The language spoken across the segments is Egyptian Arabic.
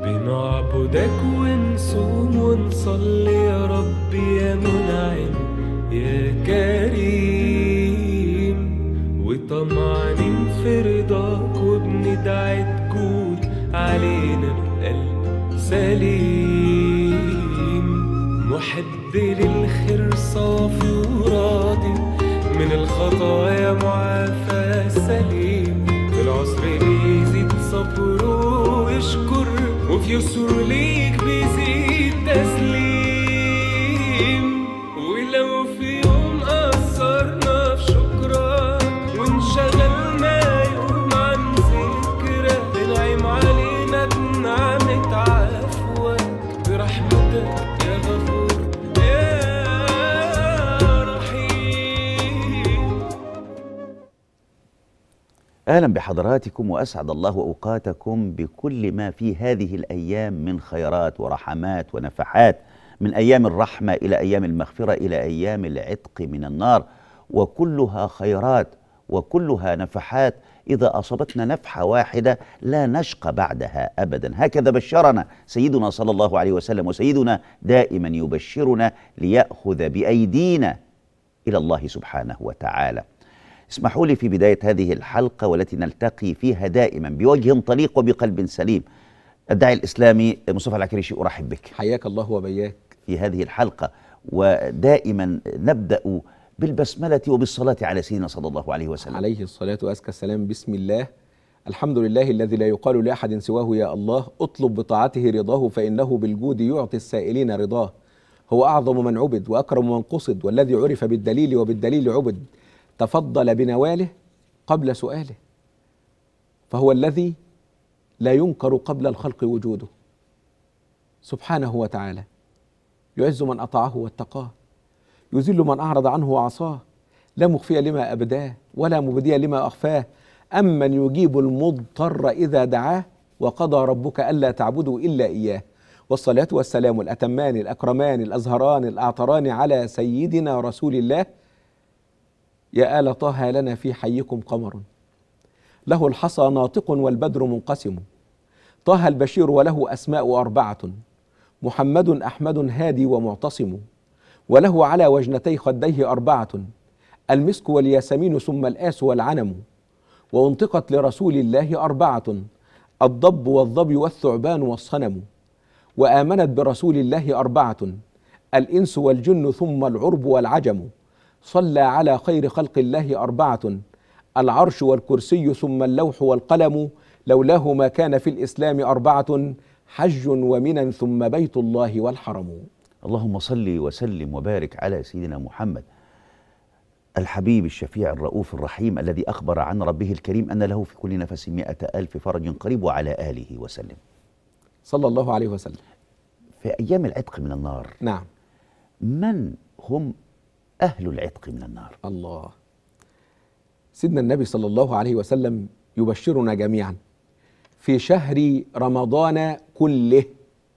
بنعبدك ونصوم ونصلي يا رب يا منعم يا كريم وطمعانين في رضاك وبندعي تكون علينا بقلب سليم محب للخير صافي وراضي من الخطايا معافى سليم في العسر بيزيد صبره ويشكر وفي يسر ليك بيزيد تسليم ولو في يوم قصرنا في شكرك وانشغلنا يوم عن ذكرك بنعم علينا بنعمة عفوك برحمتك يا غفور يا رحيم اهلا بحضراتكم واسعد الله اوقاتكم بكل ما في هذه الايام من خيرات ورحمات ونفحات من ايام الرحمه الى ايام المغفره الى ايام العتق من النار وكلها خيرات وكلها نفحات اذا اصابتنا نفحه واحده لا نشقى بعدها ابدا هكذا بشرنا سيدنا صلى الله عليه وسلم وسيدنا دائما يبشرنا لياخذ بايدينا الى الله سبحانه وتعالى اسمحوا لي في بداية هذه الحلقة والتي نلتقي فيها دائما بوجه طليق وبقلب سليم الداعي الإسلامي مصطفى العكريشي أرحب بك حياك الله وبياك في هذه الحلقة ودائما نبدأ بالبسملة وبالصلاة على سيدنا صلى الله عليه وسلم عليه الصلاة وأزكى السلام بسم الله الحمد لله الذي لا يقال لأحد سواه يا الله اطلب بطاعته رضاه فإنه بالجود يعطي السائلين رضاه هو أعظم من عبد وأكرم من قصد والذي عرف بالدليل وبالدليل عبد تفضل بنواله قبل سؤاله فهو الذي لا ينكر قبل الخلق وجوده سبحانه وتعالى يعز من أطاعه واتقاه يذل من أعرض عنه وعصاه لا مخفي لما أبداه ولا مبدي لما أخفاه أمن يجيب المضطر إذا دعاه وقضى ربك ألا تعبدوا إلا إياه والصلاة والسلام الأتمان الأكرمان الأزهران الأعطران على سيدنا رسول الله يا آل طه لنا في حيكم قمر له الحصى ناطق والبدر منقسم طه البشير وله أسماء أربعة محمد أحمد هادي ومعتصم وله على وجنتي خديه أربعة المسك والياسمين ثم الآس والعنم وانطقت لرسول الله أربعة الضب والظبي والثعبان والصنم وآمنت برسول الله أربعة الإنس والجن ثم العرب والعجم صلى على خير خلق الله أربعة العرش والكرسي ثم اللوح والقلم لولاه ما كان في الإسلام أربعة حج ومنى ثم بيت الله والحرم اللهم صل وسلم وبارك على سيدنا محمد الحبيب الشفيع الرؤوف الرحيم الذي أخبر عن ربه الكريم أن له في كل نفس مئة ألف فرج قريب وعلى آله وسلم صلى الله عليه وسلم في أيام العتق من النار نعم من هم أهل العتق من النار الله سيدنا النبي صلى الله عليه وسلم يبشرنا جميعا في شهر رمضان كله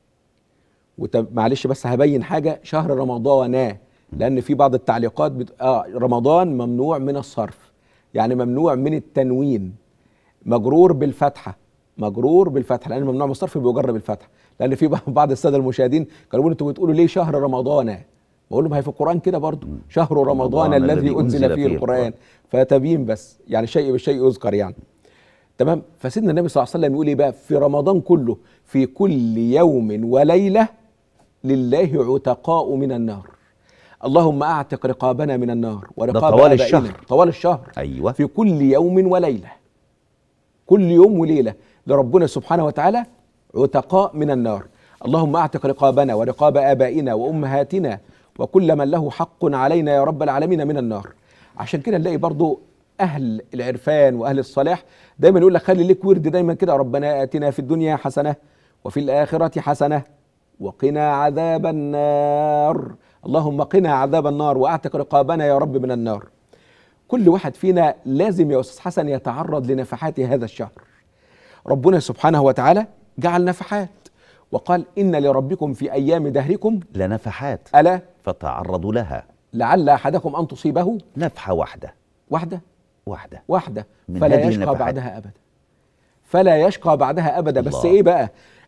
وت- معلش بس هبين حاجة شهر رمضان لأن في بعض التعليقات بت... آه رمضان ممنوع من الصرف يعني ممنوع من التنوين مجرور بالفتحة مجرور بالفتحة لأن ممنوع من الصرف بيجر بالفتحة لأن في بعض السادة المشاهدين كانوا بيقولوا أنتوا بتقولوا ليه شهر رمضان بقول لهم هي في القرآن كده برضو شهر رمضان الذي أنزل فيه القرآن فتبين بس يعني شيء بالشيء يذكر يعني تمام فسيدنا النبي صلى الله عليه وسلم يقول ايه بقى في رمضان كله في كل يوم وليله لله عتقاء من النار اللهم اعتق رقابنا من النار ورقاب طوال آبائنا. الشهر. طوال الشهر أيوة في كل يوم وليله كل يوم وليله لربنا سبحانه وتعالى عتقاء من النار اللهم اعتق رقابنا ورقاب ابائنا وامهاتنا وكل من له حق علينا يا رب العالمين من النار عشان كده نلاقي برضو اهل العرفان واهل الصلاح دايما يقول لك خلي ليك ورد دايما كده ربنا اتنا في الدنيا حسنه وفي الاخره حسنه وقنا عذاب النار اللهم قنا عذاب النار واعتق رقابنا يا رب من النار كل واحد فينا لازم يا استاذ حسن يتعرض لنفحات هذا الشهر ربنا سبحانه وتعالى جعل نفحات وقال ان لربكم في ايام دهركم لنفحات الا فتعرضوا لها لعل احدكم ان تصيبه نفحة واحدة واحده واحدة واحده من فلا هذه يشقى النفحات. بعدها ابدا فلا يشقى بعدها ابدا بس الله. ايه بقى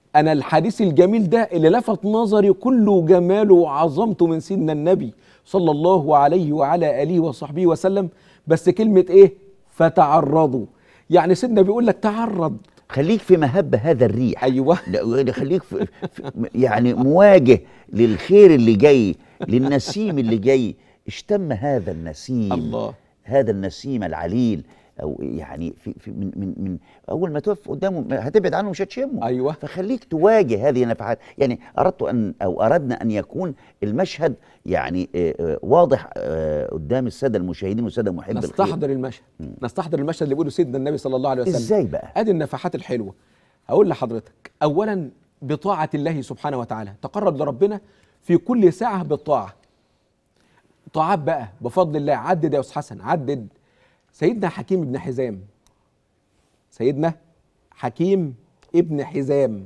انا الحديث الجميل ده اللي لفت نظري كله جماله وعظمته من سيدنا النبي صلى الله عليه وعلى اله وصحبه وسلم بس كلمه ايه فتعرضوا يعني سيدنا بيقول لك تعرض خليك في مهب هذا الريح ايوه لا، خليك في في يعني مواجه للخير اللي جاي للنسيم اللي جاي اشتم هذا النسيم الله. هذا النسيم العليل او يعني في, في من من من اول ما تقف قدامه هتبعد عنه مش هتشمه أيوة. فخليك تواجه هذه النفحات يعني اردت ان او اردنا ان يكون المشهد يعني آه، آه، واضح آه، قدام الساده المشاهدين والساده محبي الخير نستحضر المشهد نستحضر المشهد اللي بيقوله سيدنا النبي صلى الله عليه وسلم ازاي بقى ادي النفحات الحلوه هقول لحضرتك اولا بطاعه الله سبحانه وتعالى تقرب لربنا في كل ساعه بالطاعه طاعات بقى بفضل الله عدد يا استاذ حسن عدد سيدنا حكيم بن حزام سيدنا حكيم ابن حزام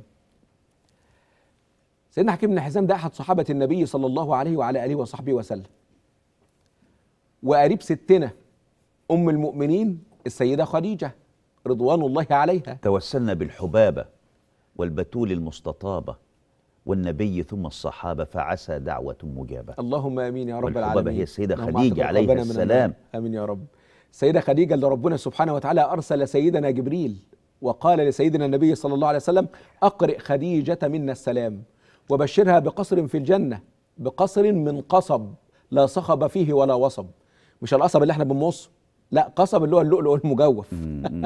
سيدنا حكيم بن حزام ده احد صحابه النبي صلى الله عليه وعلى اله وصحبه وسلم وقريب ستنا ام المؤمنين السيده خديجه رضوان الله عليها توسلنا بالحبابة والبتول المستطابة والنبي ثم الصحابة فعسى دعوة مجابة اللهم امين يا رب والحبابة العالمين هي السيدة اللهم خديجة اعتق عليها ربنا من السلام. النار. امين يا رب السيده خديجه اللي ربنا سبحانه وتعالى ارسل سيدنا جبريل وقال لسيدنا النبي صلى الله عليه وسلم اقرئ خديجه منا السلام وبشرها بقصر في الجنه بقصر من قصب لا صخب فيه ولا وصب مش القصب اللي احنا بنمصه لا قصب اللي هو اللؤلؤ المجوف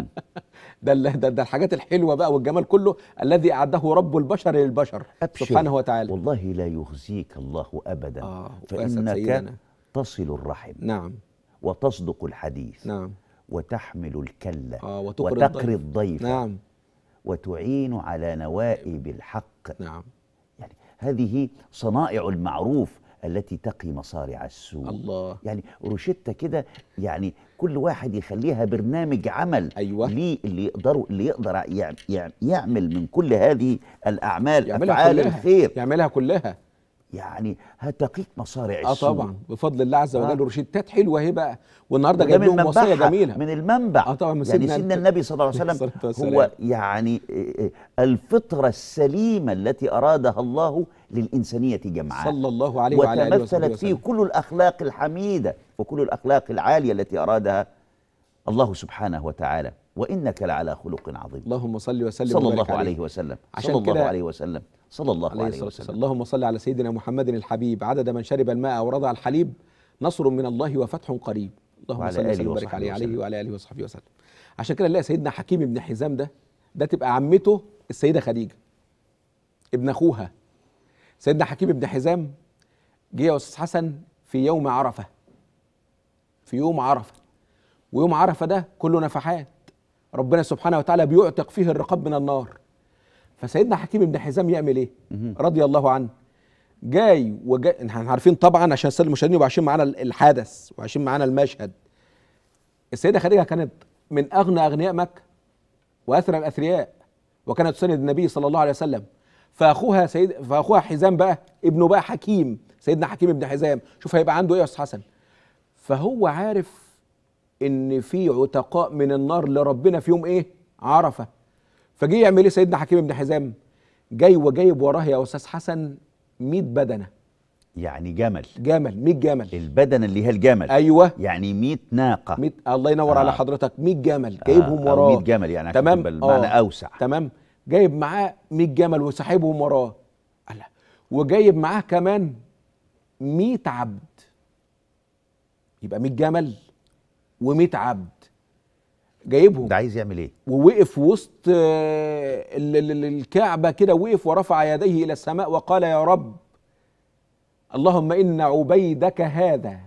ده, ال- ده ده الحاجات الحلوه بقى والجمال كله الذي اعده رب البشر للبشر أبشر سبحانه وتعالى والله لا يخزيك الله أبدا آه، وأسد فإنك سيدنا. تصل الرحم نعم وتصدق الحديث نعم وتحمل الكلة آه وتقري وتقري الضيف. الضيف نعم وتعين على نوائب الحق نعم يعني هذه صنائع المعروف التي تقي مصارع السوء الله يعني روشتة كده يعني كل واحد يخليها برنامج عمل أيوة. ليه اللي يقدروا اللي يقدر يع- يع- يعمل من كل هذه الاعمال يعملها افعال كلها الخير يعملها كلها يعني هتقيك مصارع اه السوء طبعا بفضل الله عز وجل آه. روشتات حلوه اهي بقى والنهارده وده جايب من لهم وصيه منبعها جميله من المنبع آه طبعا من يعني سيدنا سيدنا الف- النبي صلى الله عليه عليه وسلم الصلاة والسلام. هو يعني إيه إيه الفطرة السليمة التي أرادها الله للإنسانية جمعاء صلى الله عليه وعلى اله وصحبه وتمثلت فيه وسلم كل الأخلاق الحميدة وكل الأخلاق العالية التي أرادها الله سبحانه وتعالى وإنك لعلى خلق عظيم اللهم صل وسلم صلى وبارك الله عليه. عليه وسلم عشان صلى الله كده- عليه وسلم صلى الله عليه عليه الصلاه والسلام وسلم اللهم صل على سيدنا محمد الحبيب عدد من شرب الماء ورضع الحليب نصر من الله وفتح قريب اللهم وعلى صل آله وسلم وبارك وصحبه عليه عليه وسلم. وعلى اله وصحبه وسلم عشان كده نلاقي سيدنا حكيم بن حزام ده ده تبقى عمته السيده خديجه ابن اخوها سيدنا حكيم بن حزام جه يا استاذ حسن في يوم عرفه في يوم عرفه ويوم عرفه ده كله نفحات ربنا سبحانه وتعالى بيعتق فيه الرقاب من النار فسيدنا حكيم بن حزام يعمل ايه رضي الله عنه جاي وجاي احنا عارفين طبعا عشان الساده المشاهدين يبقوا عايشين معانا الحدث وعايشين معانا المشهد السيده خديجه كانت من اغنى اغنياء مكه واثرى الاثرياء وكانت تساند النبي صلى الله عليه وسلم فاخوها سيد فاخوها حزام بقى ابنه بقى حكيم سيدنا حكيم بن حزام شوف هيبقى عنده ايه يا استاذ حسن فهو عارف ان في عتقاء من النار لربنا في يوم ايه عرفه فجه يعمل ايه سيدنا حكيم بن حزام جاي وجايب وراه يا استاذ حسن 100 بدنه يعني جمل جمل 100 جمل البدن اللي هي الجمل ايوه يعني 100 ناقة 100 الله ينور آه. على حضرتك 100 جمل جايبهم آه، أو وراه 100 جمل يعني عشان تمام تبقى المعنى آه. أوسع تمام جايب معاه 100 جمل وساحبهم وراه الله وجايب معاه كمان 100 عبد يبقى 100 جمل و100 عبد جايبهم ده عايز يعمل ايه؟ ووقف وسط آه، ال- ال- ال- الكعبة كده وقف ورفع يديه إلى السماء وقال يا رب اللهم إن عبيدك هذا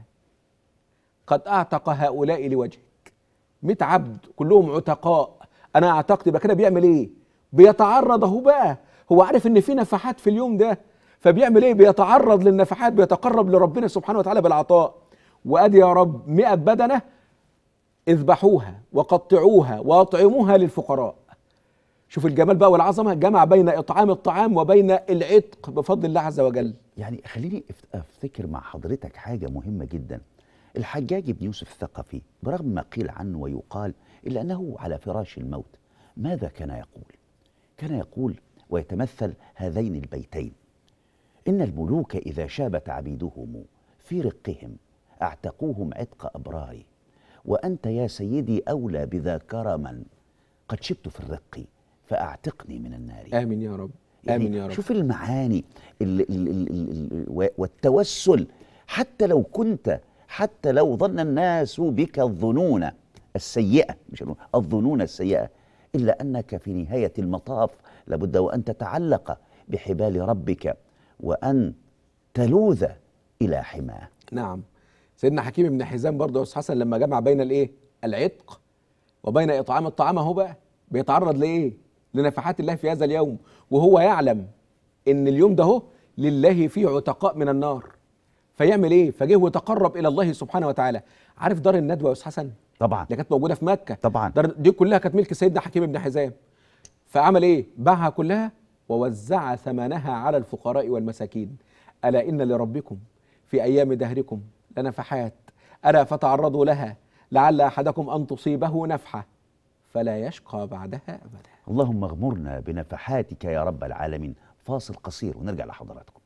قد أعتق هؤلاء لوجهك مئة عبد كلهم عتقاء أنا أعتقد يبقى كده بيعمل إيه بيتعرض أهو بقى هو عارف إن في نفحات في اليوم ده فبيعمل إيه بيتعرض للنفحات بيتقرب لربنا سبحانه وتعالى بالعطاء وأدي يا رب مئة بدنة اذبحوها وقطعوها واطعموها للفقراء شوف الجمال بقى والعظمه جمع بين اطعام الطعام وبين العتق بفضل الله عز وجل يعني خليني أفت- افتكر مع حضرتك حاجة مهمة جدا الحجاج بن يوسف الثقفي برغم ما قيل عنه ويقال إلا أنه على فراش الموت ماذا كان يقول؟ كان يقول ويتمثل هذين البيتين إن الملوك إذا شابت عبيدهم في رقهم اعتقوهم عتق أبرار وأنت يا سيدي أولى بذا كرما قد شبت في الرق فأعتقني من النار امين يا رب يعني امين يا رب شوف المعاني ال ال ال ال ال و- والتوسل حتى لو كنت حتى لو ظن الناس بك الظنون السيئة مش هنقول الظنون السيئة إلا أنك في نهاية المطاف لابد وأن تتعلق بحبال ربك وأن تلوذ إلى حماه نعم سيدنا حكيم بن حزام برضه يا استاذ حسن لما جمع بين الايه العتق وبين اطعام الطعام اهو بقى بيتعرض لايه لنفحات الله في هذا اليوم وهو يعلم ان اليوم ده هو لله فيه عتقاء من النار فيعمل ايه فجه وتقرب الى الله سبحانه وتعالى عارف دار الندوه يا استاذ حسن طبعا اللي كانت موجوده في مكه طبعا دار دي كلها كانت ملك سيدنا حكيم بن حزام فعمل ايه باعها كلها ووزع ثمنها على الفقراء والمساكين الا ان لربكم في ايام دهركم لنفحات الا فتعرضوا لها لعل احدكم ان تصيبه نفحه فلا يشقى بعدها ابدا اللهم اغمرنا بنفحاتك يا رب العالمين فاصل قصير ونرجع لحضراتكم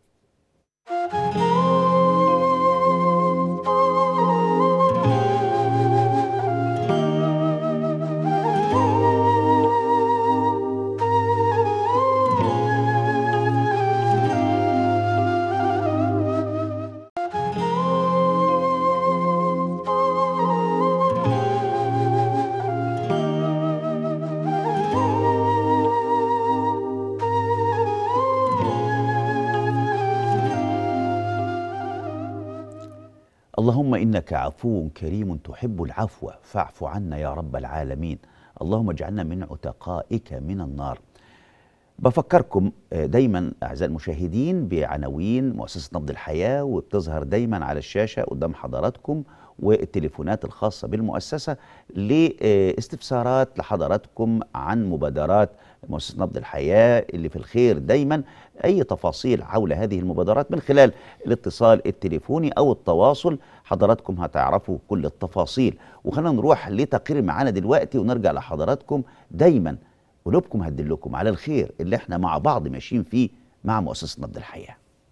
اللهم انك عفو كريم تحب العفو فاعف عنا يا رب العالمين اللهم اجعلنا من عتقائك من النار بفكركم آه، دايما اعزائي المشاهدين بعناوين مؤسسه نبض الحياه وبتظهر دايما على الشاشه قدام حضراتكم والتليفونات الخاصه بالمؤسسه لاستفسارات لحضراتكم عن مبادرات مؤسسه نبض الحياه اللي في الخير دايما اي تفاصيل حول هذه المبادرات من خلال الاتصال التليفوني او التواصل حضراتكم هتعرفوا كل التفاصيل وخلينا نروح لتقرير معانا دلوقتي ونرجع لحضراتكم دايما قلوبكم هتدلكم على الخير اللي احنا مع بعض ماشيين فيه مع مؤسسه نبض الحياه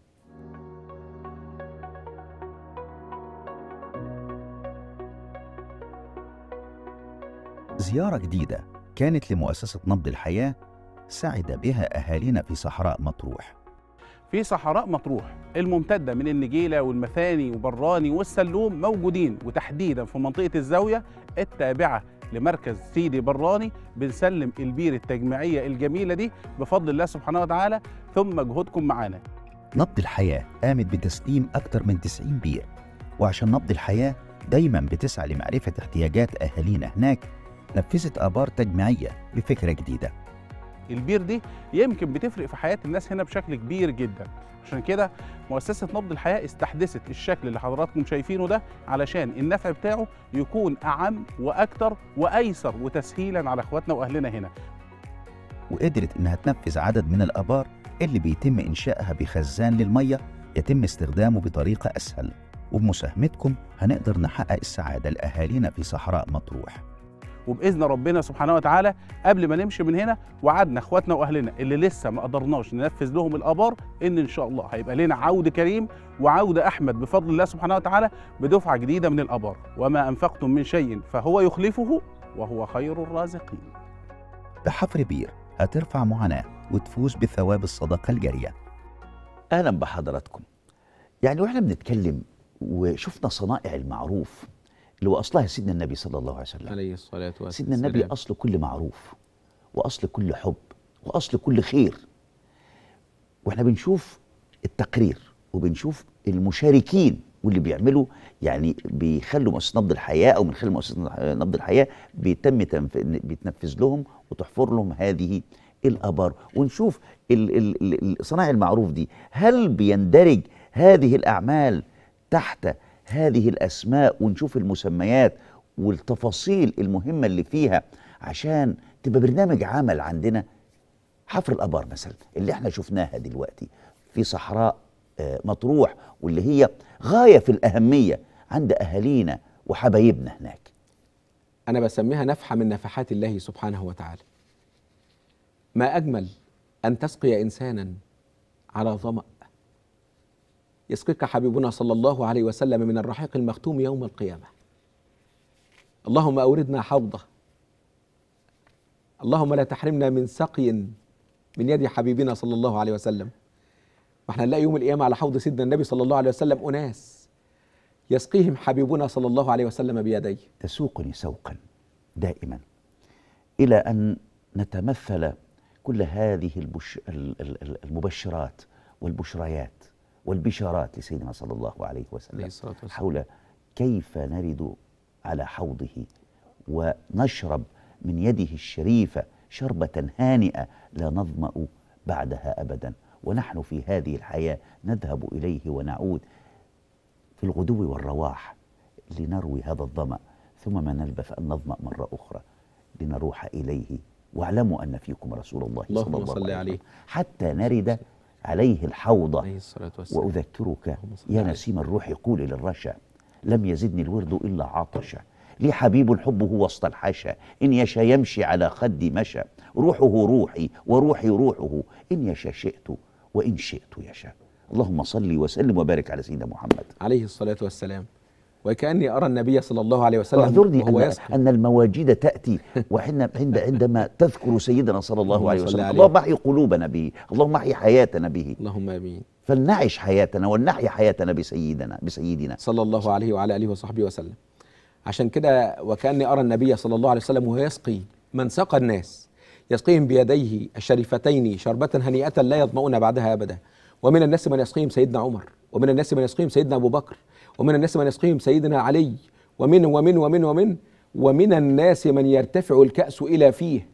زيارة جديدة كانت لمؤسسة نبض الحياة سعد بها أهالينا في صحراء مطروح في صحراء مطروح الممتدة من النجيلة والمثاني وبراني والسلوم موجودين وتحديدا في منطقة الزاوية التابعة لمركز سيدي براني بنسلم البير التجميعية الجميلة دي بفضل الله سبحانه وتعالى ثم جهودكم معانا نبض الحياة قامت بتسليم أكتر من 90 بير وعشان نبض الحياة دايما بتسعى لمعرفة احتياجات أهالينا هناك نفذت آبار تجميعية بفكرة جديدة البير دي يمكن بتفرق في حياة الناس هنا بشكل كبير جدا عشان كده مؤسسة نبض الحياة استحدثت الشكل اللي حضراتكم شايفينه ده علشان النفع بتاعه يكون أعم وأكتر وأيسر وتسهيلا على إخواتنا وأهلنا هنا وقدرت إنها تنفذ عدد من الآبار اللي بيتم إنشائها بخزان للمية يتم استخدامه بطريقة أسهل وبمساهمتكم هنقدر نحقق السعادة لأهالينا في صحراء مطروح وباذن ربنا سبحانه وتعالى قبل ما نمشي من هنا وعدنا اخواتنا واهلنا اللي لسه ما قدرناش ننفذ لهم الابار ان ان شاء الله هيبقى لنا عود كريم وعود احمد بفضل الله سبحانه وتعالى بدفعه جديده من الابار وما انفقتم من شيء فهو يخلفه وهو خير الرازقين بحفر بير هترفع معاناة وتفوز بثواب الصدقة الجارية اهلا بحضراتكم يعني واحنا بنتكلم وشفنا صنائع المعروف اللي هو اصلها سيدنا النبي صلى الله عليه وسلم عليه الصلاه والسلام سيدنا النبي اصل كل معروف واصل كل حب واصل كل خير واحنا بنشوف التقرير وبنشوف المشاركين واللي بيعملوا يعني بيخلوا مؤسسه نبض الحياه او من خلال مؤسسه نبض الحياه بيتم تنف... بيتنفذ لهم وتحفر لهم هذه الابار ونشوف ال- ال- ال- صناع المعروف دي هل بيندرج هذه الاعمال تحت هذه الاسماء ونشوف المسميات والتفاصيل المهمه اللي فيها عشان تبقى برنامج عمل عندنا حفر الابار مثلا اللي احنا شفناها دلوقتي في صحراء آه، مطروح واللي هي غايه في الاهميه عند اهالينا وحبايبنا هناك انا بسميها نفحه من نفحات الله سبحانه وتعالى ما اجمل ان تسقي انسانا على ظمأ يسقيك حبيبنا صلى الله عليه وسلم من الرحيق المختوم يوم القيامه اللهم اوردنا حوضه اللهم لا تحرمنا من سقي من يد حبيبنا صلى الله عليه وسلم واحنا نلاقي يوم القيامه على حوض سيدنا النبي صلى الله عليه وسلم اناس يسقيهم حبيبنا صلى الله عليه وسلم بيديه تسوقني سوقا دائما الى ان نتمثل كل هذه البش ال- ال- ال- المبشرات والبشريات والبشارات لسيدنا صلى الله عليه وسلم عليه الصلاة والسلام. حول كيف نرد على حوضه ونشرب من يده الشريفه شربه هانئه لا نظما بعدها ابدا ونحن في هذه الحياه نذهب اليه ونعود في الغدو والرواح لنروي هذا الظمأ ثم ما نلبث أن نظمأ مرة أخرى لنروح إليه واعلموا أن فيكم رسول الله صلى اللهم الله صل عليه عليه. وسلم حتى نرد عليه الحوض عليه الصلاه والسلام وأذكرك اللهم صل يا عليه. نسيم الروح قولي للرشا لم يزدني الورد إلا عطشا لي حبيب حبه وسط الحشا إن يشا يمشي على خدي مشى روحه روحي وروحي روحه إن يشا شئت وإن شئت يشاء اللهم صل وسلم وبارك على سيدنا محمد عليه الصلاه والسلام وكاني ارى النبي صلى الله عليه وسلم اعذرني وهو أن, يسقي أن المواجيد تأتي وحين عند عندما تذكر سيدنا صلى الله اللهم عليه صل وسلم عليه. اللهم احي قلوبنا به اللهم احي حياتنا به اللهم امين فلنعش حياتنا ولنحيا حياتنا بسيدنا بسيدنا صلى الله عليه وعلى اله وصحبه وسلم عشان كده وكاني ارى النبي صلى الله عليه وسلم وهو يسقي من سقى الناس يسقيهم بيديه الشريفتين شربة هنيئة لا يظمؤون بعدها أبدا ومن الناس من يسقيهم سيدنا عمر ومن الناس من يسقيهم سيدنا أبو بكر ومن الناس من يسقيهم سيدنا علي ومن ومن ومن ومن ومن الناس من يرتفع الكأس إلى فيه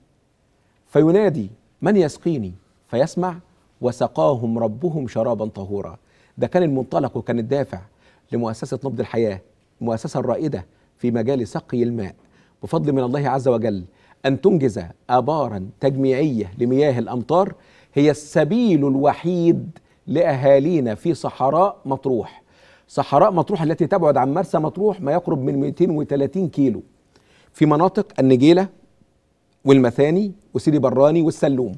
فينادي من يسقيني فيسمع وسقاهم ربهم شرابا طهورا ده كان المنطلق وكان الدافع لمؤسسة نبض الحياة المؤسسة الرائدة في مجال سقي الماء بفضل من الله عز وجل أن تنجز آبارا تجميعية لمياه الأمطار هي السبيل الوحيد لأهالينا في صحراء مطروح صحراء مطروح التي تبعد عن مرسى مطروح ما يقرب من 230 كيلو في مناطق النجيلة والمثاني وسيدي براني والسلوم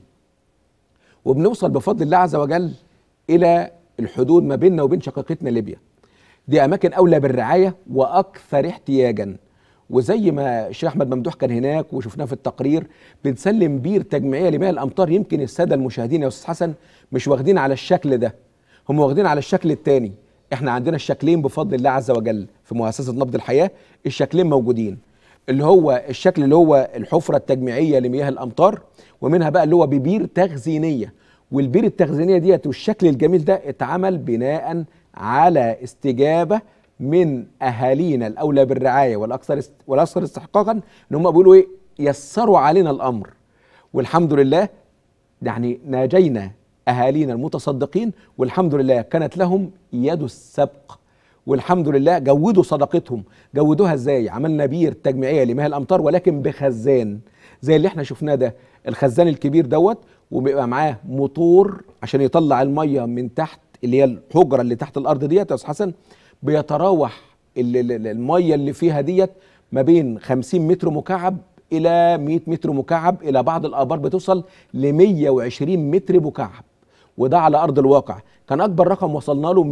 وبنوصل بفضل الله عز وجل الى الحدود ما بيننا وبين شقيقتنا ليبيا دي اماكن اولى بالرعايه واكثر احتياجا وزي ما الشيخ احمد ممدوح كان هناك وشفناه في التقرير بنسلم بير تجميعيه لمياه الامطار يمكن الساده المشاهدين يا استاذ حسن مش واخدين على الشكل ده هم واخدين على الشكل الثاني احنا عندنا الشكلين بفضل الله عز وجل في مؤسسه نبض الحياه الشكلين موجودين اللي هو الشكل اللي هو الحفره التجميعيه لمياه الامطار ومنها بقى اللي هو ببير تخزينيه والبير التخزينيه ديت والشكل الجميل ده اتعمل بناء على استجابه من اهالينا الاولى بالرعايه والاكثر است... والاكثر استحقاقا ان هم بيقولوا ايه يسروا علينا الامر والحمد لله يعني ناجينا اهالينا المتصدقين والحمد لله كانت لهم يد السبق والحمد لله جودوا صدقتهم جودوها ازاي عملنا بير تجميعيه لمياه الامطار ولكن بخزان زي اللي احنا شفناه ده الخزان الكبير دوت وبيبقى معاه موتور عشان يطلع الميه من تحت اللي هي الحجره اللي تحت الارض ديت يا استاذ حسن بيتراوح ال- ال- ال- الميه اللي فيها ديت ما بين 50 متر مكعب الى 100 متر مكعب الى بعض الابار بتوصل ل 120 متر مكعب وده على ارض الواقع كان اكبر رقم وصلنا له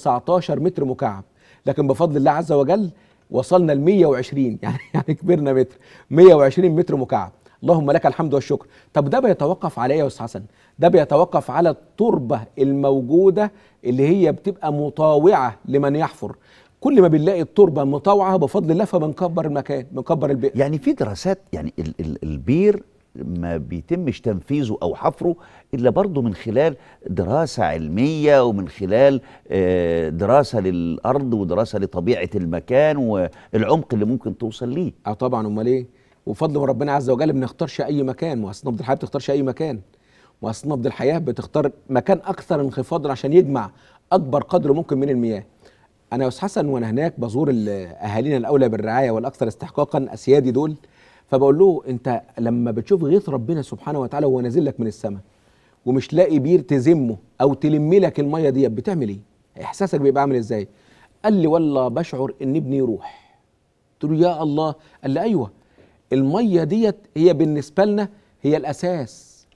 119 متر مكعب لكن بفضل الله عز وجل وصلنا ل 120 يعني يعني كبرنا متر 120 متر مكعب اللهم لك الحمد والشكر طب ده بيتوقف على ايه يا استاذ حسن ده بيتوقف على التربه الموجوده اللي هي بتبقى مطاوعه لمن يحفر كل ما بنلاقي التربه مطاوعه بفضل الله فبنكبر المكان بنكبر البئر يعني في دراسات يعني ال ال البير ما بيتمش تنفيذه او حفره الا برضه من خلال دراسه علميه ومن خلال آه، دراسه للارض ودراسه لطبيعه المكان والعمق اللي ممكن توصل ليه اه طبعا امال ايه وبفضل من ربنا عز وجل ما بنختارش اي مكان مؤسسه نبض الحياه ما بتختارش اي مكان مؤسسه نبض الحياه بتختار مكان اكثر انخفاضا عشان يجمع اكبر قدر ممكن من المياه انا يا استاذ حسن وانا هناك بزور ال- اهالينا الاولى بالرعايه والاكثر استحقاقا اسيادي دول فبقول له انت لما بتشوف غيث ربنا سبحانه وتعالى وهو نازل لك من السماء ومش لاقي بير تزمه او تلم لك الميه ديت بتعمل ايه احساسك بيبقى عامل ازاي قال لي والله بشعر ان ابني يروح قلت له يا الله قال لي ايوه الميه ديت هي بالنسبه لنا هي الاساس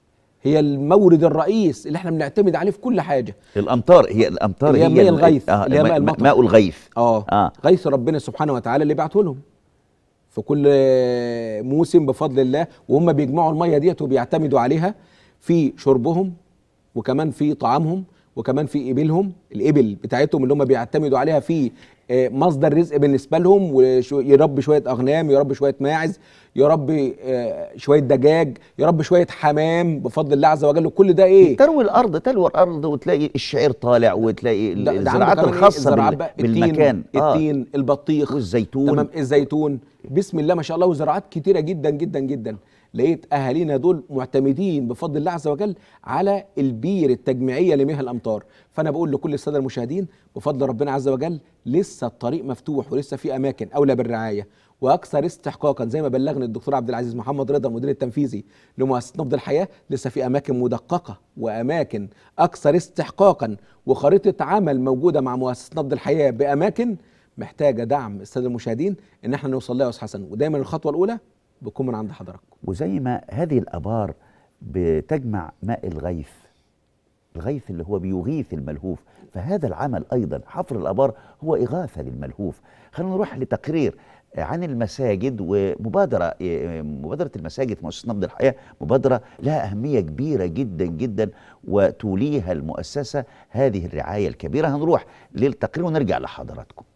هي المورد الرئيس اللي احنا بنعتمد عليه في كل حاجه الامطار هي الامطار اللي هي هي مياه ال- الغيث، آه اللي هي ماء ماء- المطر. ماء الغيث اه, آه. غيث ربنا سبحانه وتعالى اللي بعته لهم في كل آه، موسم بفضل الله وهم بيجمعوا الميه ديت وبيعتمدوا عليها في شربهم وكمان في طعامهم وكمان في ابلهم الابل بتاعتهم اللي هم بيعتمدوا عليها في آه، مصدر رزق بالنسبه لهم ويربي شويه اغنام يربي شويه ماعز يربي آه، شويه دجاج يربي شويه حمام بفضل الله عز وجل كل ده ايه تروي الارض تلوى الارض وتلاقي الشعير طالع وتلاقي ال- ده- ده عنده الزراعات كمان إيه؟ الخاصه الزراعات بال- بقى، التين- بالمكان التين البطيخ والزيتون تمام الزيتون بسم الله ما شاء الله وزراعات كتيره جدا جدا جدا لقيت اهالينا دول معتمدين بفضل الله عز وجل على البير التجميعيه لمياه الامطار فانا بقول لكل الساده المشاهدين بفضل ربنا عز وجل لسه الطريق مفتوح ولسه في اماكن اولى بالرعايه واكثر استحقاقا زي ما بلغني الدكتور عبد العزيز محمد رضا المدير التنفيذي لمؤسسه نبض الحياه لسه في اماكن مدققه واماكن اكثر استحقاقا وخريطه عمل موجوده مع مؤسسه نبض الحياه باماكن محتاجه دعم الساده المشاهدين ان احنا نوصل لها يا استاذ حسن ودايما الخطوه الاولى بتكون من عند حضراتكم وزي ما هذه الابار بتجمع ماء الغيث الغيث اللي هو بيغيث الملهوف فهذا العمل ايضا حفر الابار هو اغاثه للملهوف خلينا نروح لتقرير عن المساجد ومبادره مبادره المساجد في مؤسسه نبض الحياه مبادره لها اهميه كبيره جدا جدا وتوليها المؤسسه هذه الرعايه الكبيره هنروح للتقرير ونرجع لحضراتكم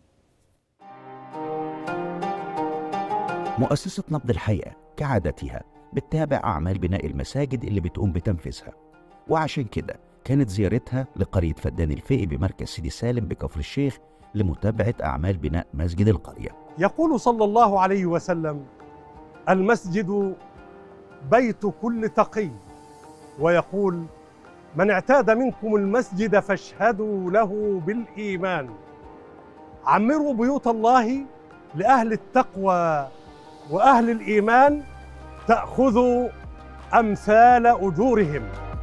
مؤسسة نبض الحياة كعادتها بتتابع أعمال بناء المساجد اللي بتقوم بتنفيذها وعشان كده كانت زيارتها لقرية فدان الفقي بمركز سيدي سالم بكفر الشيخ لمتابعة أعمال بناء مسجد القرية يقول صلى الله عليه وسلم المسجد بيت كل تقي ويقول من اعتاد منكم المسجد فاشهدوا له بالايمان عمروا بيوت الله لاهل التقوى واهل الايمان تاخذوا امثال اجورهم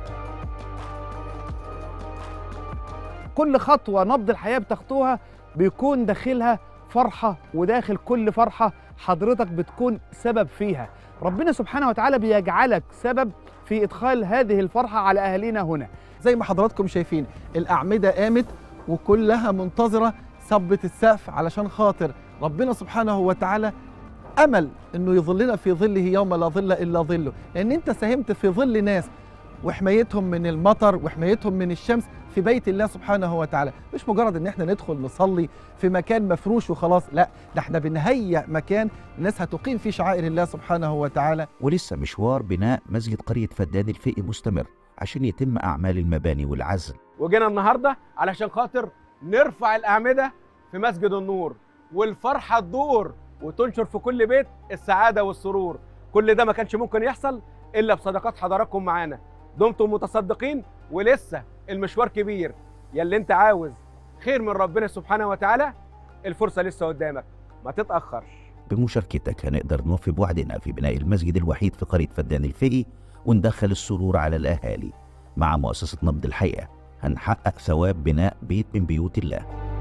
كل خطوة نبض الحياة بتخطوها بيكون داخلها فرحة وداخل كل فرحة حضرتك بتكون سبب فيها ربنا سبحانه وتعالى بيجعلك سبب في إدخال هذه الفرحة على أهالينا هنا زي ما حضراتكم شايفين الأعمدة قامت وكلها منتظرة صبة السقف علشان خاطر ربنا سبحانه وتعالى أمل إنه يظلنا في ظله يوم لا ظل إلا ظله لأن أنت ساهمت في ظل ناس وحمايتهم من المطر وحمايتهم من الشمس في بيت الله سبحانه وتعالى مش مجرد ان احنا ندخل نصلي في مكان مفروش وخلاص لا ده احنا بنهيئ مكان الناس هتقيم فيه شعائر الله سبحانه وتعالى ولسه مشوار بناء مسجد قرية فدان الفقي مستمر عشان يتم أعمال المباني والعزل وجينا النهارده علشان خاطر نرفع الاعمده في مسجد النور والفرحه تدور وتنشر في كل بيت السعاده والسرور كل ده ما كانش ممكن يحصل الا بصدقات حضراتكم معانا دمتم متصدقين ولسه المشوار كبير يا اللي انت عاوز خير من ربنا سبحانه وتعالى الفرصه لسه قدامك ما تتاخرش بمشاركتك هنقدر نوفي بوعدنا في بناء المسجد الوحيد في قرية فدان الفقي وندخل السرور على الأهالي مع مؤسسة نبض الحياة هنحقق ثواب بناء بيت من بيوت الله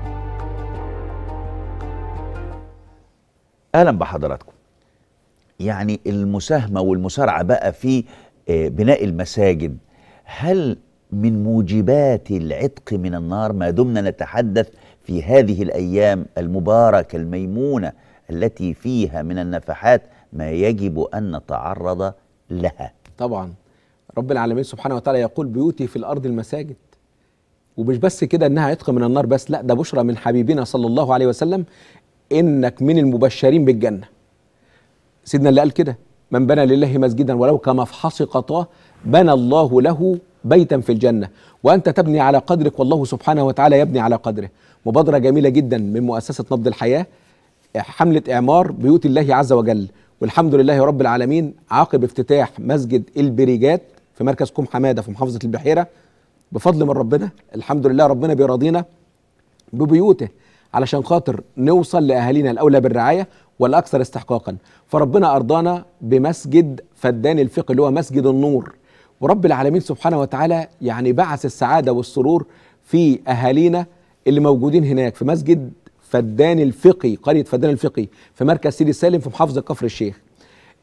اهلا بحضراتكم يعني المساهمه والمسارعه بقى في آه، بناء المساجد هل من موجبات العتق من النار ما دمنا نتحدث في هذه الايام المباركه الميمونه التي فيها من النفحات ما يجب ان نتعرض لها طبعا رب العالمين سبحانه وتعالى يقول بيوتي في الارض المساجد ومش بس كده انها عتق من النار بس لا ده بشرى من حبيبنا صلى الله عليه وسلم انك من المبشرين بالجنه سيدنا اللي قال كده من بنى لله مسجدا ولو كمفحص قطاه بنى الله له بيتا في الجنه وانت تبني على قدرك والله سبحانه وتعالى يبني على قدره مبادره جميله جدا من مؤسسه نبض الحياه حمله اعمار بيوت الله عز وجل والحمد لله رب العالمين عقب افتتاح مسجد البريجات في مركز كوم حماده في محافظه البحيره بفضل من ربنا الحمد لله ربنا بيراضينا ببيوته علشان خاطر نوصل لاهالينا الاولى بالرعايه والاكثر استحقاقا فربنا ارضانا بمسجد فدان الفقه اللي هو مسجد النور ورب العالمين سبحانه وتعالى يعني بعث السعاده والسرور في اهالينا اللي موجودين هناك في مسجد فدان الفقي قريه فدان الفقي في مركز سيدي سالم في محافظه كفر الشيخ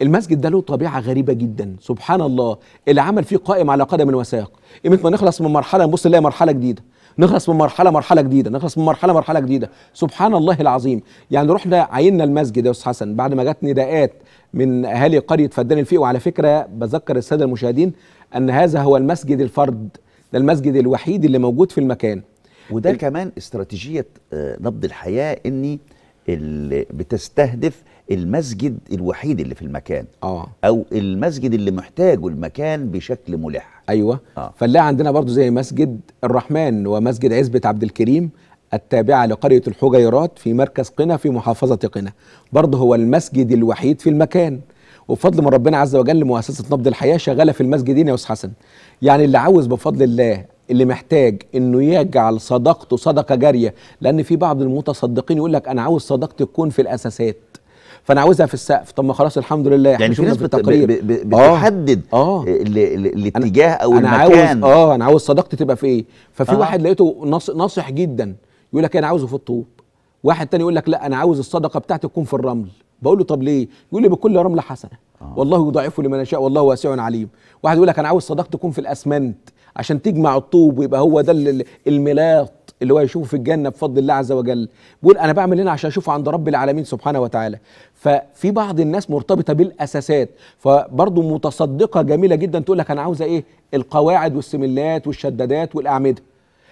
المسجد ده له طبيعه غريبه جدا سبحان الله اللي عمل فيه قائم على قدم وساق قيمه ما نخلص من مرحله نبص نلاقي مرحله جديده نخلص من مرحله مرحله جديده نخلص من مرحله مرحله جديده سبحان الله العظيم يعني رحنا عيننا المسجد يا استاذ حسن بعد ما جت نداءات من اهالي قريه فدان الفيق وعلى فكره بذكر الساده المشاهدين ان هذا هو المسجد الفرد ده المسجد الوحيد اللي موجود في المكان وده ال- كمان استراتيجيه آه، نبض الحياه اني اللي بتستهدف المسجد الوحيد اللي في المكان اه او المسجد اللي محتاجه المكان بشكل ملح ايوه آه. فنلاقي عندنا برضو زي مسجد الرحمن ومسجد عزبة عبد الكريم التابعة لقرية الحجيرات في مركز قنا في محافظة قنا برضه هو المسجد الوحيد في المكان وبفضل من ربنا عز وجل مؤسسة نبض الحياة شغالة في المسجدين يا أستاذ حسن يعني اللي عاوز بفضل الله اللي محتاج انه يجعل صدقته صدقه جاريه لان في بعض المتصدقين يقول لك انا عاوز صدقتي تكون في الاساسات فانا عاوزها في السقف طب ما خلاص الحمد لله احنا يعني في شفنا ناس في بت- التقرير ب- ب- آه. بتحدد آه. ال- ال- الاتجاه او انا المكان عاوز اه انا عاوز صداقتي تبقى في ايه ففي آه. واحد لقيته ناص- ناصح جدا يقول لك انا عاوزه في الطوب واحد تاني يقول لك لا انا عاوز الصدقه بتاعتي تكون في الرمل بقول له طب ليه يقول لي بكل رمله حسنه آه. والله يضاعفه لمن يشاء والله واسع عليم واحد يقول لك انا عاوز صداقتي تكون في الاسمنت عشان تجمع الطوب ويبقى هو ده ال- ال- الملاط اللي هو يشوفه في الجنه بفضل الله عز وجل بيقول انا بعمل هنا عشان اشوفه عند رب العالمين سبحانه وتعالى ففي بعض الناس مرتبطه بالاساسات فبرضه متصدقه جميله جدا تقول لك انا عاوزه ايه القواعد والسملات والشدادات والاعمده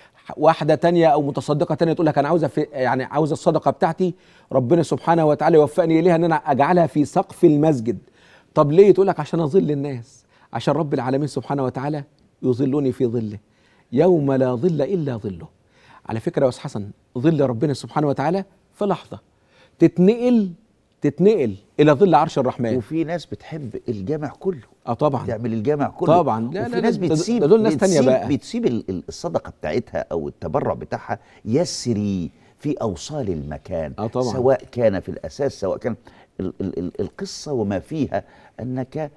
واحده تانية او متصدقه تانية تقول لك انا عاوزه في يعني عاوزه الصدقه بتاعتي ربنا سبحانه وتعالى يوفقني اليها ان انا اجعلها في سقف المسجد طب ليه تقول لك عشان اظل الناس عشان رب العالمين سبحانه وتعالى يظلني في ظله يوم لا ظل الا ظله على فكره يا استاذ حسن ظل ربنا سبحانه وتعالى في لحظه تتنقل تتنقل الى ظل عرش الرحمن وفي ناس بتحب الجامع كله اه طبعا تعمل الجامع كله طبعا. لا، وفي لا، ناس لا، ده- بتسيب ده دول ناس تانية بتسيب بقى. بتسيب ال- ال- الصدقه بتاعتها او التبرع بتاعها يسري في اوصال المكان آه، طبعا. سواء كان في الاساس سواء كان ال ال ال القصه وما فيها انك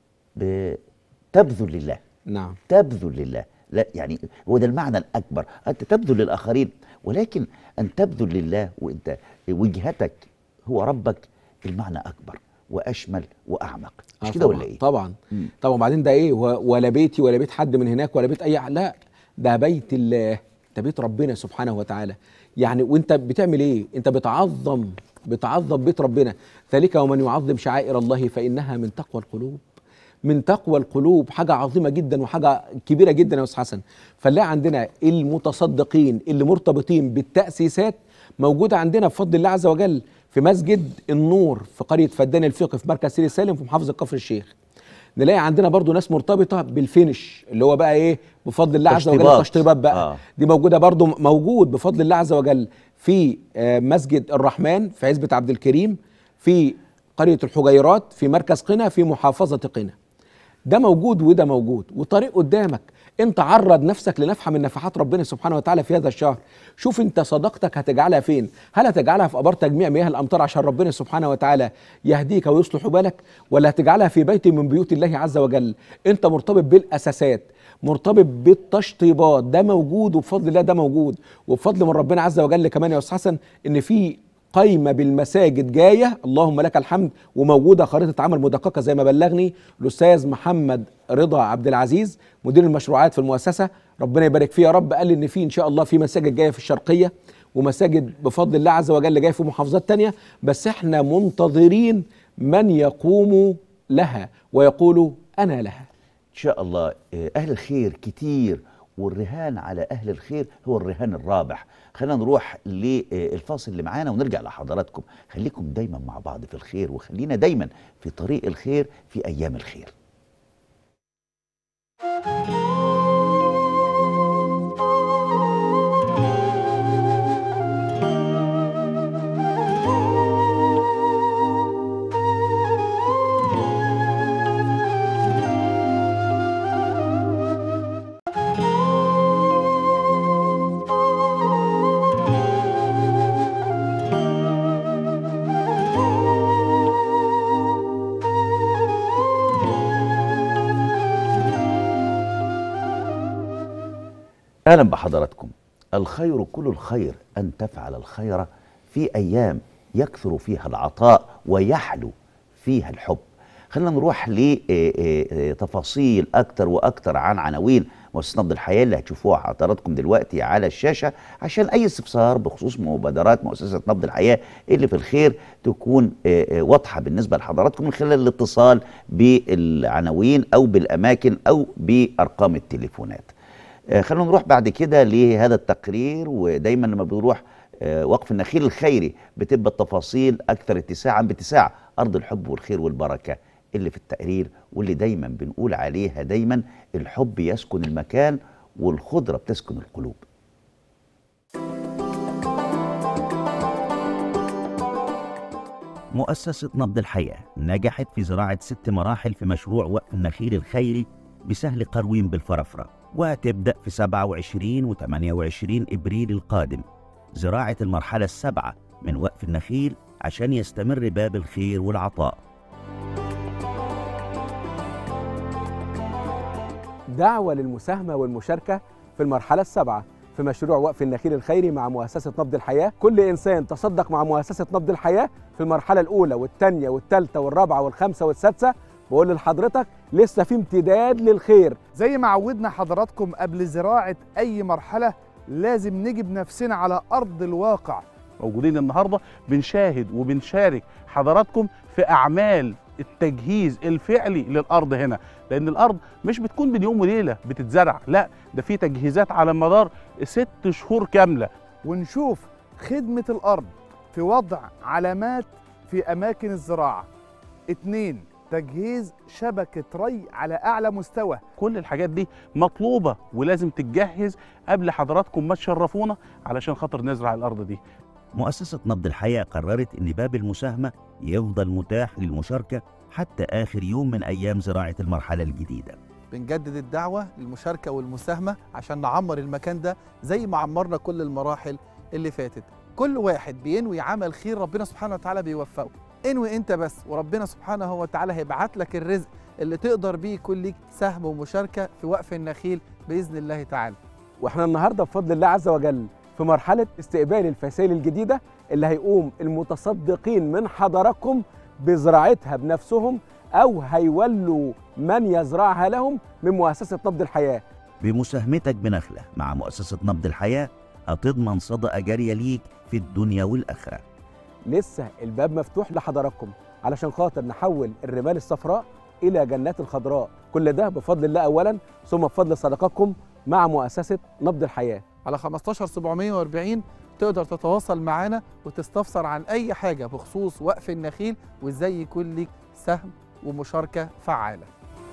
ب- تبذل لله نعم تبذل لله لا يعني هو ده المعنى الاكبر انت تبذل للاخرين ولكن ان تبذل لله وانت وجهتك هو ربك المعنى اكبر واشمل واعمق مش آه كده طبعاً، ولا ايه طبعا مم. طبعا بعدين ده ايه و- ولا بيتي ولا بيت حد من هناك ولا بيت اي ح- لا ده بيت الله ده بيت ربنا سبحانه وتعالى يعني وانت بتعمل ايه انت بتعظم بتعظم بيت ربنا ذلك ومن يعظم شعائر الله فانها من تقوى القلوب من تقوى القلوب حاجة عظيمة جدا وحاجة كبيرة جدا يا أستاذ حسن فنلاقي عندنا المتصدقين اللي مرتبطين بالتأسيسات موجودة عندنا بفضل الله عز وجل في مسجد النور في قرية فدان الفقه في مركز سيري سالم في محافظة كفر الشيخ نلاقي عندنا برضو ناس مرتبطة بالفينش اللي هو بقى ايه بفضل الله عز وجل تشطيبات. تشطيبات بقى آه. دي موجودة برضو موجود بفضل الله عز وجل في آه، مسجد الرحمن في عزبة عبد الكريم في قرية الحجيرات في مركز قنا في محافظة قنا ده موجود وده موجود وطريق قدامك انت عرض نفسك لنفحه من نفحات ربنا سبحانه وتعالى في هذا الشهر شوف انت صداقتك هتجعلها فين هل هتجعلها في ابار تجميع مياه الامطار عشان ربنا سبحانه وتعالى يهديك ويصلح بالك ولا هتجعلها في بيت من بيوت الله عز وجل انت مرتبط بالاساسات مرتبط بالتشطيبات ده موجود وبفضل الله ده موجود وبفضل من ربنا عز وجل كمان يا استاذ حسن ان في قايمه بالمساجد جايه اللهم لك الحمد وموجوده خريطه عمل مدققه زي ما بلغني الاستاذ محمد رضا عبد العزيز مدير المشروعات في المؤسسه ربنا يبارك فيه يا رب قال لي ان في ان شاء الله في مساجد جايه في الشرقيه ومساجد بفضل الله عز وجل جايه في محافظات تانية بس احنا منتظرين من يقوم لها ويقول انا لها ان شاء الله آه، اهل الخير كتير والرهان على اهل الخير هو الرهان الرابح خلينا نروح للفاصل اللي معانا ونرجع لحضراتكم خليكم دايما مع بعض في الخير وخلينا دايما في طريق الخير في ايام الخير اهلا بحضراتكم الخير كل الخير ان تفعل الخير في ايام يكثر فيها العطاء ويحلو فيها الحب خلينا نروح لتفاصيل اكتر واكتر عن عناوين مؤسسه نبض الحياه اللي هتشوفوها حضراتكم دلوقتي على الشاشه عشان اي استفسار بخصوص مبادرات مؤسسه نبض الحياه اللي في الخير تكون آه، آه، واضحه بالنسبه لحضراتكم من خلال الاتصال بالعناوين او بالاماكن او بارقام التليفونات. آه، خلونا نروح بعد كده لهذا التقرير ودايما لما بنروح آه، وقف النخيل الخيري بتبقى التفاصيل اكثر اتساعا باتساع ارض الحب والخير والبركه اللي في التقرير واللي دايما بنقول عليها دايما الحب يسكن المكان والخضره بتسكن القلوب. مؤسسة نبض الحياة نجحت في زراعة ست مراحل في مشروع وقف النخيل الخيري بسهل قروين بالفرافرة وهتبدأ في 27 و 28 إبريل القادم زراعة المرحلة السابعة من وقف النخيل عشان يستمر باب الخير والعطاء دعوة للمساهمة والمشاركة في المرحلة السابعة في مشروع وقف النخيل الخيري مع مؤسسة نبض الحياة كل إنسان تصدق مع مؤسسة نبض الحياة في المرحلة الأولى والثانية والثالثة والرابعة والخامسة والسادسة بقول لحضرتك لسه في امتداد للخير زي ما عودنا حضراتكم قبل زراعة أي مرحلة لازم نجيب نفسنا على أرض الواقع موجودين النهارده بنشاهد وبنشارك حضراتكم في اعمال التجهيز الفعلي للارض هنا لان الارض مش بتكون بين يوم وليله بتتزرع لا ده في تجهيزات على مدار ست شهور كامله ونشوف خدمة الأرض في وضع علامات في أماكن الزراعة اتنين تجهيز شبكة ري على أعلى مستوى كل الحاجات دي مطلوبه ولازم تتجهز قبل حضراتكم ما تشرفونا علشان خاطر نزرع الارض دي مؤسسة نبض الحياة قررت إن باب المساهمة يفضل متاح للمشاركة حتى آخر يوم من أيام زراعة المرحلة الجديدة بنجدد الدعوة للمشاركة والمساهمة عشان نعمر المكان ده زي ما عمرنا كل المراحل اللي فاتت كل واحد بينوي عمل خير ربنا سبحانه وتعالى بيوفقه انوي انت بس وربنا سبحانه وتعالى هيبعت لك الرزق اللي تقدر بيه يكون ليك سهم ومشاركة في وقف النخيل بإذن الله تعالى واحنا النهارده بفضل الله عز وجل في مرحلة استقبال الفسائل الجديدة اللي هيقوم المتصدقين من حضراتكم بزراعتها بنفسهم أو هيولوا من يزرعها لهم من مؤسسة نبض الحياة بمساهمتك بنخلة مع مؤسسة نبض الحياة هتضمن صدقة جارية ليك في الدنيا والآخرة لسه الباب مفتوح لحضراتكم علشان خاطر نحول الرمال الصفراء إلى جنات الخضراء كل ده بفضل الله أولا ثم بفضل صدقاتكم مع مؤسسة نبض الحياة على 15740 تقدر تتواصل معانا وتستفسر عن أي حاجة بخصوص وقف النخيل وإزاي يكون ليك سهم ومشاركة فعالة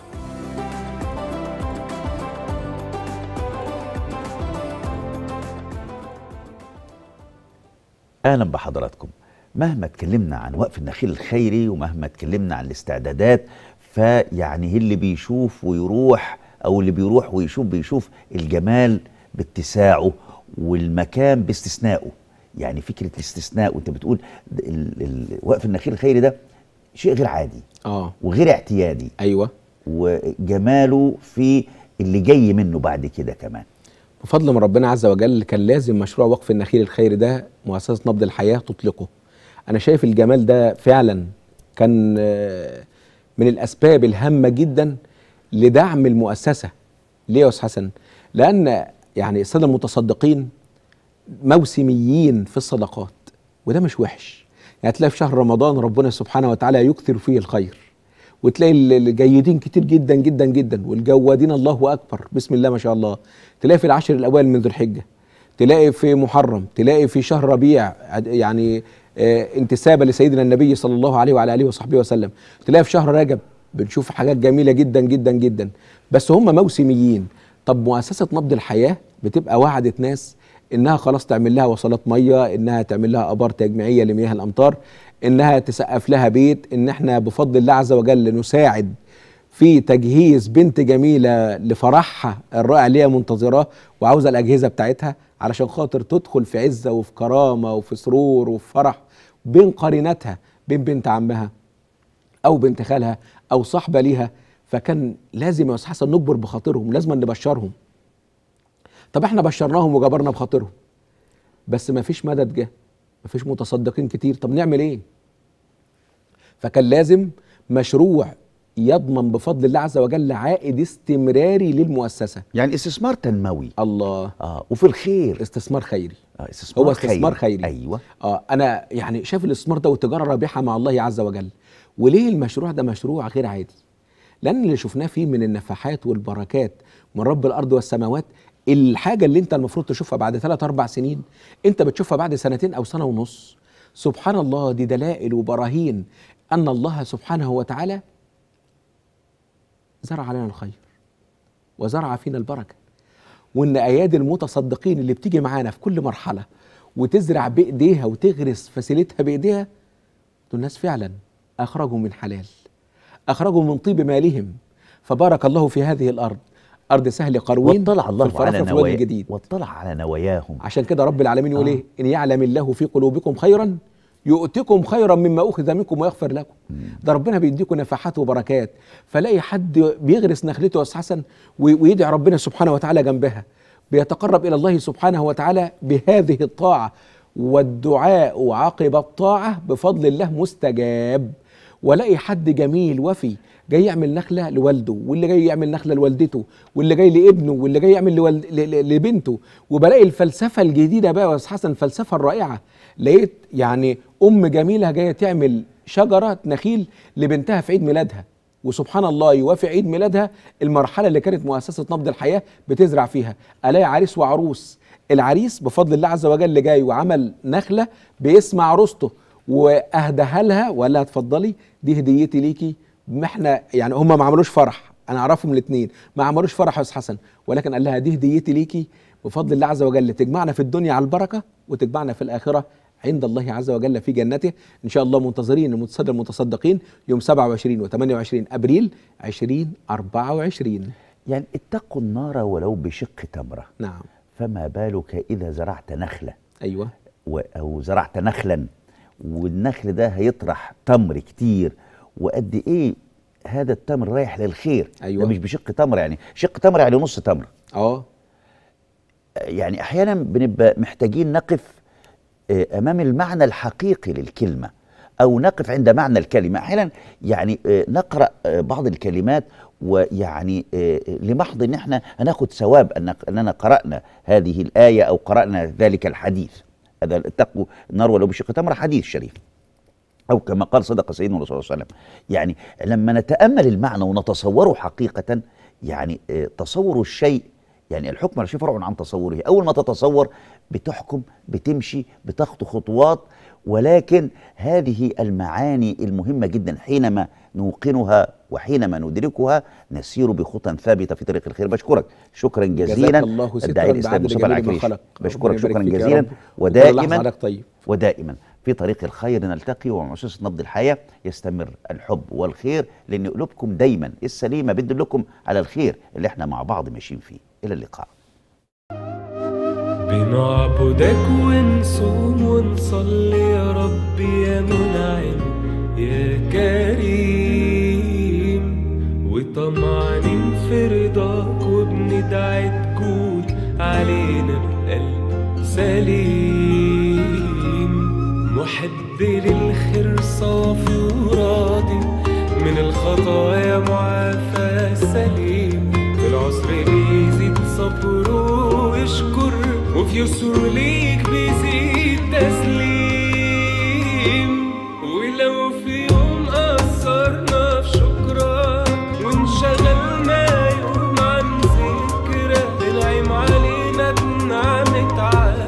اهلا بحضراتكم مهما اتكلمنا عن وقف النخيل الخيري ومهما اتكلمنا عن الاستعدادات فيعني اللي بيشوف ويروح او اللي بيروح ويشوف بيشوف الجمال باتساعه والمكان باستثنائه يعني فكره الاستثناء وانت بتقول ال- ال- وقف النخيل الخيري ده شيء غير عادي آه وغير اعتيادي أيوه وجماله في اللي جاي منه بعد كده كمان بفضل من ربنا عز وجل كان لازم مشروع وقف النخيل الخيري ده مؤسسة نبض الحياة تطلقه أنا شايف الجمال ده فعلا كان آه، من الأسباب الهامة جدا لدعم المؤسسة ليه يا أستاذ حسن؟ لأن يعني السادة المتصدقين موسميين في الصدقات وده مش وحش يعني تلاقي في شهر رمضان ربنا سبحانه وتعالى يكثر فيه الخير وتلاقي ال- الجيدين كتير جدا جدا جدا والجوادين الله اكبر بسم الله ما شاء الله تلاقي في العشر الاوائل من ذو الحجه تلاقي في محرم تلاقي في شهر ربيع عد- يعني آه، انتسابا لسيدنا النبي صلى الله عليه وعلى اله وصحبه وسلم تلاقي في شهر رجب بنشوف حاجات جميله جدا جدا جدا بس هم موسميين طب مؤسسه نبض الحياه بتبقى وعدت ناس انها خلاص تعمل لها وصلات ميه انها تعمل لها ابار تجميعيه لمياه الامطار انها تسقف لها بيت ان احنا بفضل الله عز وجل نساعد في تجهيز بنت جميله لفرحها الرائع اللي هي منتظراه وعاوزه الاجهزه بتاعتها علشان خاطر تدخل في عزه وفي كرامه وفي سرور وفي فرح بين قرينتها بين بنت عمها او بنت خالها او صاحبه ليها فكان لازم يا استاذ حسن نجبر بخاطرهم لازم نبشرهم طب احنا بشرناهم وجبرنا بخاطرهم بس ما فيش مدد جه ما فيش متصدقين كتير طب نعمل ايه فكان لازم مشروع يضمن بفضل الله عز وجل عائد استمراري للمؤسسه يعني استثمار تنموي الله اه وفي الخير استثمار خيري آه استثمار هو استثمار خيري. ايوه اه انا يعني شايف الاستثمار ده والتجاره رابحه مع الله عز وجل وليه المشروع ده مشروع غير عادي لان اللي شفناه فيه من النفحات والبركات من رب الارض والسماوات الحاجه اللي انت المفروض تشوفها بعد ثلاث اربع سنين انت بتشوفها بعد سنتين او سنه ونص سبحان الله دي دلائل وبراهين ان الله سبحانه وتعالى زرع لنا الخير وزرع فينا البركه وان ايادي المتصدقين اللي بتيجي معانا في كل مرحله وتزرع بايديها وتغرس فسيلتها بايديها دول ناس فعلا اخرجوا من حلال اخرجوا من طيب مالهم فبارك الله في هذه الارض ارض سهل قروين واطلع في الله الفرافرة على في الوادي نوايا الجديد واطلع على نواياهم عشان كده رب العالمين يقول آه. ايه ان يعلم الله في قلوبكم خيرا يؤتكم خيرا مما اخذ منكم ويغفر لكم ده ربنا بيديكم نفحات وبركات فلاقي حد بيغرس نخلته يا أستاذ حسن و- ويدعي ربنا سبحانه وتعالى جنبها بيتقرب الى الله سبحانه وتعالى بهذه الطاعه والدعاء عقب الطاعه بفضل الله مستجاب والاقي حد جميل وفي جاي يعمل نخله لوالده واللي جاي يعمل نخله لوالدته واللي جاي لابنه واللي جاي يعمل لوالد... ل... ل... لبنته وبلاقي الفلسفه الجديده بقى يا استاذ حسن الفلسفه الرائعه لقيت يعني ام جميله جايه تعمل شجره نخيل لبنتها في عيد ميلادها وسبحان الله يوافق عيد ميلادها المرحله اللي كانت مؤسسه نبض الحياه بتزرع فيها الاقي عريس وعروس العريس بفضل الله عز وجل اللي جاي وعمل نخله باسم عروسته واهداها لها وقال لها اتفضلي دي هديتي ليكي ما احنا يعني هم ما عملوش فرح انا اعرفهم الاثنين ما عملوش فرح يا استاذ حسن ولكن قال لها دي هديتي ليكي بفضل الله عز وجل تجمعنا في الدنيا على البركه وتجمعنا في الاخره عند الله عز وجل في جنته ان شاء الله منتظرين المتصدر المتصدقين يوم 27 و28 ابريل 2024 يعني اتقوا النار ولو بشق تمره نعم فما بالك اذا زرعت نخله ايوه و- او زرعت نخلا والنخل ده هيطرح تمر كتير وقد ايه هذا التمر رايح للخير أيوة. ده مش بشق تمر يعني شق تمر يعني نص تمر اه يعني احيانا بنبقى محتاجين نقف آه، امام المعنى الحقيقي للكلمه او نقف عند معنى الكلمه احيانا يعني آه، نقرا آه، بعض الكلمات ويعني آه، لمحض ان احنا هناخد ثواب أن اننا قرانا هذه الايه او قرانا ذلك الحديث هذا اتقوا النار ولو بشق تمر حديث شريف أو كما قال صدق سيدنا الرسول صلى الله عليه وسلم يعني لما نتأمل المعنى ونتصوره حقيقة يعني آه، تصور الشيء يعني الحكم على شيء فرع عن تصوره أول ما تتصور بتحكم بتمشي بتخطو خطوات ولكن هذه المعاني المهمة جدا حينما نوقنها وحينما ندركها نسير بخطى ثابتة في طريق الخير بشكرك شكرا جزيلا جزاك الله سترا الداعي الإسلام بعدد مصطفى جميل ما العكريش خلق. بشكرك ربنا شكرا يبارك فيك يا جزيلا رب. وكل لحظة ودائما حضرتك طيب ودائما في طريق الخير نلتقي ومؤسسة نبض الحياة يستمر الحب والخير لأن قلوبكم دايما السليمة بتدلكم على الخير اللي احنا مع بعض ماشيين فيه إلى اللقاء بنعبدك ونصوم ونصلي يا رب يا منعم يا كريم وطمعانين في رضاك وبندعي تكون علينا بقلب سليم محب للخير صافي وراضي من الخطايا معافى سليم في العسر بيزيد صبره ويشكر وفي يسر ليك بيزيد تسليم ولو في يوم قصرنا في شكرك وانشغلنا يوم عن ذكرك تنعم علينا بنعمة عالم